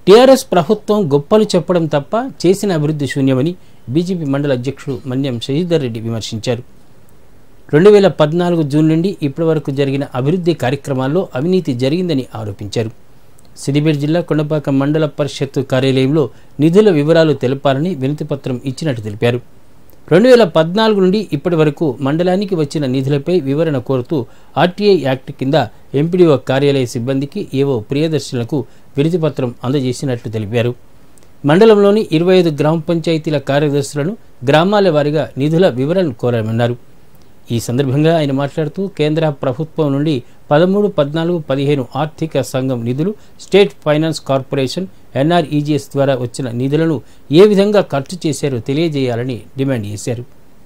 TRS ప్రభుత్వం గొప్పలు చెప్పడం తప్ప చేసిన అభివృద్ధి శూన్యమని బీజేపీ మండల అధ్యక్షుడు మన్యం శశిధర్ రెడ్డి విమర్శించారు రెండు వేల పద్నాలుగు జూన్ నుండి ఇప్పటి వరకు జరిగిన అభివృద్ధి కార్యక్రమాల్లో అవినీతి జరిగిందని ఆరోపించారు సిద్దిపేట జిల్లా కొండపాక మండల పరిషత్ కార్యాలయంలో నిధుల వివరాలు తెలపాలని వినతిపత్రం ఇచ్చినట్టు తెలిపారు రెండు వేల పద్నాలుగు నుండి ఇప్పటి వరకు మండలానికి వచ్చిన నిధులపై వివరణ కోరుతూ ఆర్టీఐ యాక్ట్ కింద ఎంపీడీఓ కార్యాలయ సిబ్బందికి ఏవో ప్రియదర్శులకు వినతిపత్రం అందజేసినట్లు తెలిపారు మండలంలోని ఇరవై ఐదు గ్రామ పంచాయతీల కార్యదర్శులను గ్రామాల వారీగా నిధుల వివరాలను కోరామన్నారు ఈ సందర్భంగా ఆయన మాట్లాడుతూ కేంద్ర ప్రభుత్వం నుండి పదమూడు పద్నాలుగు పదిహేను ఆర్థిక సంఘం నిధులు స్టేట్ ఫైనాన్స్ కార్పొరేషన్ ఎన్ఆర్ఈజీఎస్ ద్వారా వచ్చిన నిధులను ఏ విధంగా ఖర్చు చేశారో తెలియజేయాలని డిమాండ్ చేశారు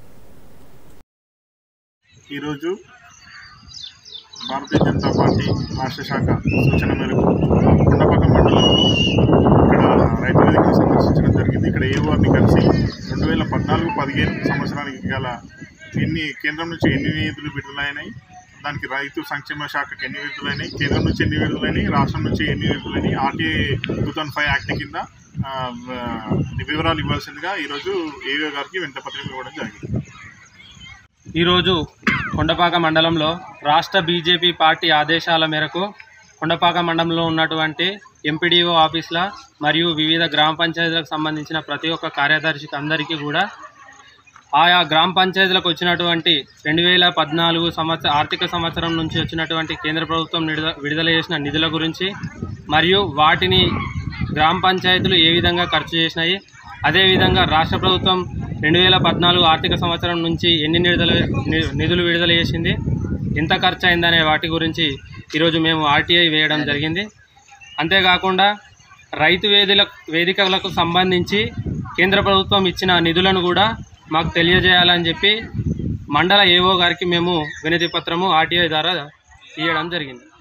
ఈరోజు భారతీయ జనతా పార్టీ రాష్ట్ర శాఖ సూచన మేరకు కొండపక్క మండలంలో ఇక్కడ రైతు వేదికను సందర్శించడం జరిగింది ఇక్కడ ఏ వారిని కలిసి రెండు వేల పద్నాలుగు పదిహేను సంవత్సరానికి గల ఎన్ని కేంద్రం నుంచి ఎన్ని నిధులు విడుదలైనాయి దానికి రైతు సంక్షేమ శాఖకి ఎన్ని విడుదలైనాయి కేంద్రం నుంచి ఎన్ని విడుదలైనాయి రాష్ట్రం నుంచి ఎన్ని విడుదలైనాయి RTA two thousand five act కింద ఆ, ఆ, వివరాలు ఇవ్వాల్సిందిగా ఈరోజు ఏవో గారికి వెంటపత్రం ఇవ్వడం జరిగింది ఈరోజు కొండపాక మండలంలో రాష్ట్ర బీజేపీ పార్టీ ఆదేశాల మేరకు కొండపాక మండలంలో ఉన్నటువంటి ఎంపీడీఓ ఆఫీసుల మరియు వివిధ గ్రామ పంచాయతీలకు సంబంధించిన ప్రతి ఒక్క కార్యదర్శికి అందరికీ కూడా ఆయా గ్రామ పంచాయతీలకు వచ్చినటువంటి రెండు వేల పద్నాలుగు సంవత్సర ఆర్థిక సంవత్సరం నుంచి వచ్చినటువంటి కేంద్ర ప్రభుత్వం విడుదల విడుదల చేసిన నిధుల గురించి మరియు వాటిని గ్రామ పంచాయతీలు ఏ విధంగా ఖర్చు చేసినాయి అదేవిధంగా రాష్ట్ర ప్రభుత్వం రెండు వేల పద్నాలుగు ఆర్థిక సంవత్సరం నుంచి ఎన్ని నిధుల ని- నిధులు విడుదల చేసింది ఎంత ఖర్చు అయిందనే వాటి గురించి ఈరోజు మేము ఆర్టీఐ వేయడం జరిగింది అంతేకాకుండా రైతు వేదిల వేదికలకు సంబంధించి కేంద్ర ప్రభుత్వం ఇచ్చిన నిధులను కూడా మాకు తెలియజేయాలని చెప్పి మండల ఏఓ గారికి మేము వినతి పత్రము ఆర్టీఐ ద్వారా ఇవ్వడం జరిగింది